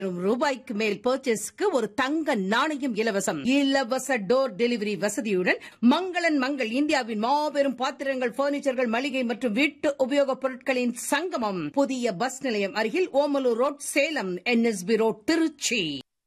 ரூபாய்க்கு மேல் பர்ச்சேஸ்க்கு ஒரு தங்க நாணயம் இலவசம் இலவச டோர் டெலிவரி வசதியுடன் மங்களன் மங்கள் இந்தியாவின் மாபெரும் பாத்திரங்கள் பர்னிச்சர்கள் மளிகை மற்றும் வீட்டு உபயோகப் பொருட்களின் சங்கமம் புதிய பஸ் நிலையம் அருகில் Omalur road Salem NSP road Tiruchi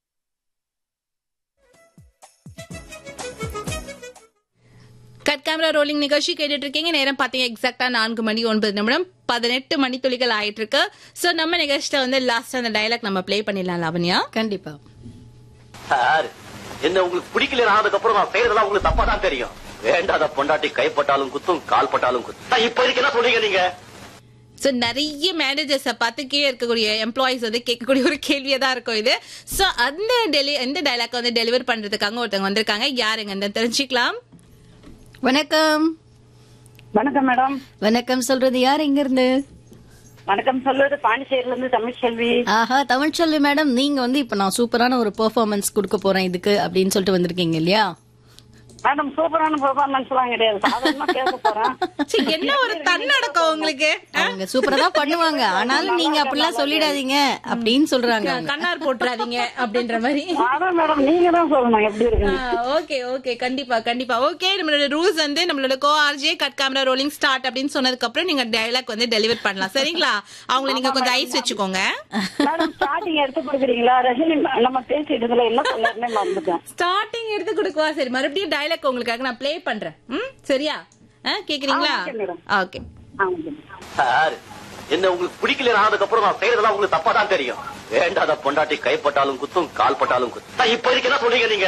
cut camera rolling நிகழ்ச்சி கேட்டுட்டு இருக்கீங்க நேரம் பாத்தீங்க எக்ஸாக்டா நான்கு மணி ஒன்பது நிமிடம் பதினெட்டு மணி துளிகள் ஆயிட்டு இருக்கு சோ நம்ம நிகழ்ச்சியில வந்து லாஸ்ட் அந்த டயலாக் நம்ம ப்ளே பண்ணிடலாம் லாவண்யா கண்டிப்பா சார் என்ன உங்களுக்கு பிடிக்கல ஆனதுக்கு அப்புறம் நான் செய்யறதெல்லாம் உங்களுக்கு தப்பா தான் தெரியும் வேண்டாத பொண்டாட்டி கைப்பட்டாலும் குத்தும் கால் பட்டாலும் குத்தும் நான் இப்ப இதுக்கு என்ன சொல்றீங்க நீங்க சோ நிறைய மேனேஜர்ஸ பார்த்து கீழே இருக்கக்கூடிய எம்ப்ளாயிஸ் வந்து கேட்கக்கூடிய ஒரு கேள்வியா தான் இருக்கும் இது சோ அந்த டெலி இந்த டயலாக் வந்து டெலிவர் பண்றதுக்காக ஒருத்தவங்க வந்திருக்காங்க யாருங்க இந்த தெரிஞ்சுக்கலாம் வணக்கம் வணக்கம் மேடம் வணக்கம் சொல்றது யார் எங்க இருந்து வணக்கம் சொல்வது பாண்டிச்சேரியில இருந்து தமிழ்ச்செல்வி ஆஹா தமிழ்ச்செல்வி மேடம் நீங்க வந்து இப்ப நான் சூப்பரான ஒரு பெர்ஃபார்மன்ஸ் கொடுக்க போறேன் இதுக்கு அப்படின்னு சொல்லிட்டு வந்திருக்கீங்க இல்லையா மேடம் சூப்பரான பெர்ஃபார்மன்ஸ் எல்லாம் கிடையாது சாதாரணமா பேச போறேன் சீ, என்ன ஒரு தன்னடக்கம் உங்களுக்கு அவங்க சூப்பரா தான் பண்ணுவாங்க ஆனாலும் நீங்க அப்படிலாம் சொல்லிடாதீங்க அப்படின்னு சொல்றாங்க அவங்க. கண்ணார் போட்டுறாதீங்க அப்படின்ற மாதிரி அதான் மேடம் நீங்க தான் சொல்லணும் எப்படி இருக்குன்னு ஓகே ஓகே கண்டிப்பா கண்டிப்பா ஓகே நம்மளோட ரூல்ஸ் வந்து நம்மளோட go RJ cut camera rolling start அப்படின்னு சொன்னதுக்கு அப்புறம் நீங்க டயலாக் வந்து டெலிவர் பண்ணலாம் சரிங்களா அவங்கள நீங்க கொஞ்சம் ஐஸ் வச்சுக்கோங்க மேடம் ஸ்டார்டிங் எடுத்து கொடுக்குறீங்களா ரஜினி நம்ம பேசிட்டு இதுல என்ன சொல்லாருன்னு மறந்துட்டேன் ஸ்டார்டிங் எடுத்து கொடுக்குவா சரி மறுபடியும் டயலாக் உங்களுக்காக நான் ப்ளே பண்றேன் ம் சரியா ஆ, கேக்குறீங்களா ஆ, okay, madam. ஓகே ஆமாம் சார் என்ன உங்களுக்கு பிடிக்கல ஆனதுக்கு அப்புறம் நான் செய்யறதெல்லாம் உங்களுக்கு தப்பா தான் தெரியும் வேண்டாத பொண்டாட்டி கைப்பட்டாலும் குத்தும் கால் பட்டாலும் குத்தும் நான் இப்ப இதுக்கு என்ன சொல்றீங்க நீங்க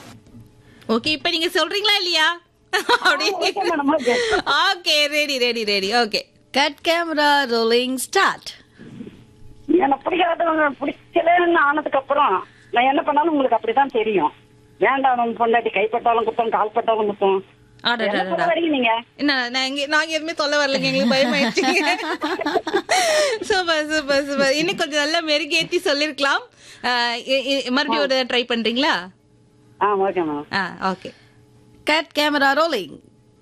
ஓகே இப்ப நீங்க சொல்றீங்களா இல்லையா okay, madam, okay. Okay ready ready ready okay cut camera rolling start எனக்கு பிடிக்காதவங்க பிடிக்கலன்னு ஆனதுக்கு அப்புறம் நான் என்ன பண்ணாலும் உங்களுக்கு அப்படிதான் தெரியும் வேண்டாம் பொண்டாட்டி கைப்பட்டாலும் குத்தம் கால் பட்டாலும் குத்தம் என்ன சொல்ல வரீங்க நீங்க என்ன நான் இங்க நாங்க எதுவுமே சொல்ல வரலங்க எங்களுக்கு பயமாயிடுச்சுங்க சூப்பர் சூப்பர் சூப்பர் இன்னும் கொஞ்சம் நல்லா மெருகேத்தி சொல்லிருக்கலாம் ஆஹ் இ- இ- மறுபடியும் ஒரு ட்ரை பண்றீங்களா ஆ ஓகே மேடம் ஆ ஓகே கட் கேமரா ரோலிங்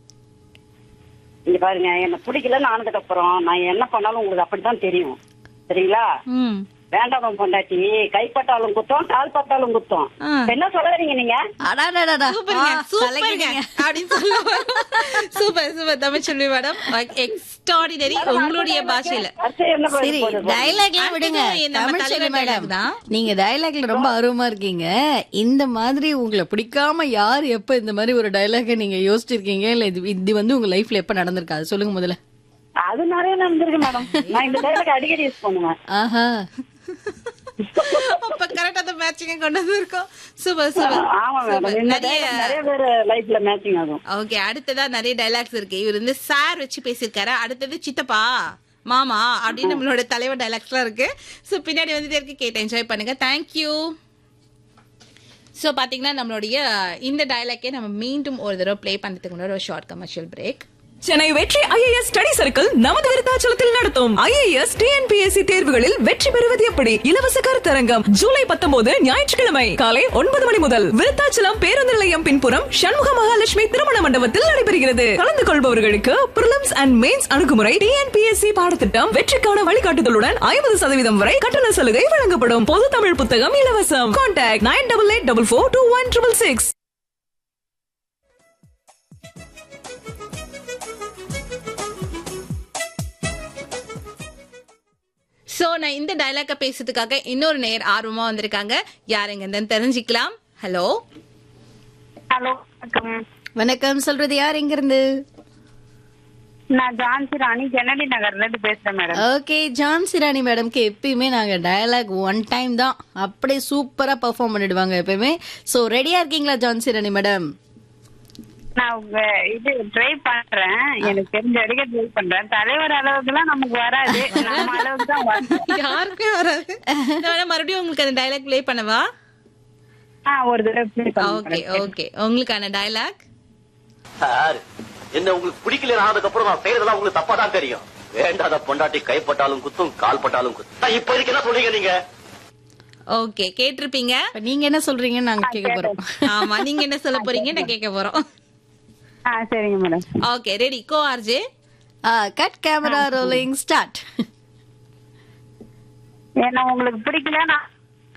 இங்க பாருங்க என்ன பிடிக்கலன்னு ஆனதுக்கு அப்புறம் நான் என்ன பண்ணாலும் உங்களுக்கு அப்படித்தான் தெரியும் சரிங்களா ம் வேண்டாம் பொண்டாட்டி கைப்பட்டாலும் குத்தம் கால் பட்டாலும் குத்தம் ஆ. இப்ப என்ன சொல்ல வரீங்க நீங்க அடாடாடா சூப்பருங்க சூப்பருங்க அப்படின்னு சொல்லுவாங்க super super Tamilselvi madam extraordinary உங்களுடைய பாஷையில அடுத்து என்ன பண்ண சரி போறது? டயலாக்லாம் விடுங்க அடுத்தது நம்ம தமிழ்ச்செல்வி தலைவர் மேடம் dialogue தான். நீங்க டயலாக்ல ரொம்ப ஆர்வமா இருக்கீங்க இந்த மாதிரி உங்களை பிடிக்காம யார் எப்ப இந்த மாதிரி ஒரு டயலாக நீங்க யோசிச்சிருக்கீங்க இல்ல இது இது வந்து உங்க லைஃப்ல எப்ப நடந்திருக்கா அது சொல்லுங்க முதல்ல அது நிறைய நடந்திருக்கு மேடம் நான் இந்த டைலாக் அடிக்கடி யூஸ் பண்ணுவேன் ஆஹா அப்ப கரெக்டா அந்த மேட்சிங்க கொண்டு வந்திருக்கோம் சூப்பர் சூப்பர் ஆமா மேடம் இந்த நிறைய dialogue நிறைய பேர் லைஃப்ல மேட்சிங் ஆகும் ஓகே அடுத்ததா நிறைய டைலாக்ஸ் இருக்கு இவர் வந்து சார் வச்சு பேசியிருக்காரு அடுத்தது சித்தப்பா மாமா அப்படின்னு நம்மளோட தலைவர் டைலாக்ஸ்லாம் இருக்கு ஸோ பின்னாடி வந்துட்டே இருக்கு கேட்டு என்ஜாய் பண்ணுங்க தேங்க்யூ ஸோ பார்த்தீங்கன்னா நம்மளுடைய இந்த டைலாக்கே நம்ம மீண்டும் ஒரு தடவை ப்ளே பண்ணுறதுக்கு முன்னாடி ஒரு ஷார்ட் கமர்ஷியல் பிரேக் சென்னை வெற்றி ஐஏஎஸ் ஸ்டடி சர்க்கிள் நமது விருத்தாச்சலத்தில் நடத்தும் ஐஏஎஸ் டிஎன்பிஎஸ்சி தேர்வுகளில் வெற்றி பெறுவது எப்படி இலவச கருத்தரங்கம் ஜூலை பத்தொன்பது ஞாயிற்றுக்கிழமை காலை ஒன்பது மணி முதல் விருத்தாச்சலம் பேருந்து நிலையம் பின்புறம் சண்முக மகாலட்சுமி திருமண மண்டபத்தில் நடைபெறுகிறது கலந்து கொள்பவர்களுக்கு பிரிலிம்ஸ் அண்ட் மெயின்ஸ் அணுகுமுறை டிஎன்பிஎஸ்சி பாடத்திட்டம் வெற்றிக்கான வழிகாட்டுதலுடன் ஐம்பது சதவீதம் வரை கட்டண சலுகை வழங்கப்படும் பொது தமிழ் புத்தகம் இலவசம் contact nine double eight double four two one triple six so நான் இந்த டைலாக்கை பேசுறதுக்காக இன்னொரு நேர் ஆர்வமா வந்திருக்காங்க யாருங்க என்னன்னு தெரிஞ்சுக்கலாம் ஹலோ ஹலோ வணக்கம் வணக்கம் சொல்றது யார் எங்க இருந்து நான் ஜான்சி ராணி ஜனனி நகர்ல இருந்து பேசுறேன் மேடம் ஓகே ஜான்சி ராணி மேடம்க்கு எப்பயுமே நாங்க டயலாக் ஒன் டைம் தான் அப்படியே சூப்பரா பெர்ஃபார்ம் பண்ணிடுவாங்க எப்பயுமே சோ ரெடியா இருக்கீங்களா ஜான்சி ராணி மேடம் நான் உங்க இது ட்ரை பண்றேன் எனக்கு தெரிஞ்ச வரைக்கும் ட்ரை பண்றேன் தலைவர் அளவுக்கு எல்லாம் நமக்கு வராது நம்ம அளவுக்கு தான் வரும் யாருக்குமே வராது நான் வேணா மறுபடியும் உங்களுக்கு அந்த டைலாக் ப்ளே பண்ணவா ஆ ஒரு தடவை play ஓகே பண்ணுங்க ஓகே உங்களுக்கான டைலாக் சார் என்ன உங்களுக்கு பிடிக்கல ஆனதுக்கு அப்புறம் நான் செய்யறதெல்லாம் உங்களுக்கு தப்பா தான் தெரியும் வேண்டாத பொண்டாட்டி கைப்பட்டாலும் குத்தும் கால் பட்டாலும் குத்தும் நான் இப்ப இதுக்கு என்ன சொல்றீங்க நீங்க ஓகே கேட்டிருப்பீங்க இப்ப நீங்க என்ன சொல்றீங்கன்னு நாங்க கேட்க போறோம் ஆமா நீங்க என்ன சொல்ல போறீங்க நான் கேட்க போறோம் ஆ சரிங்க madam okay ready go RJ cut camera rolling start ஏன்னா உங்களுக்கு பிடிக்கல நான்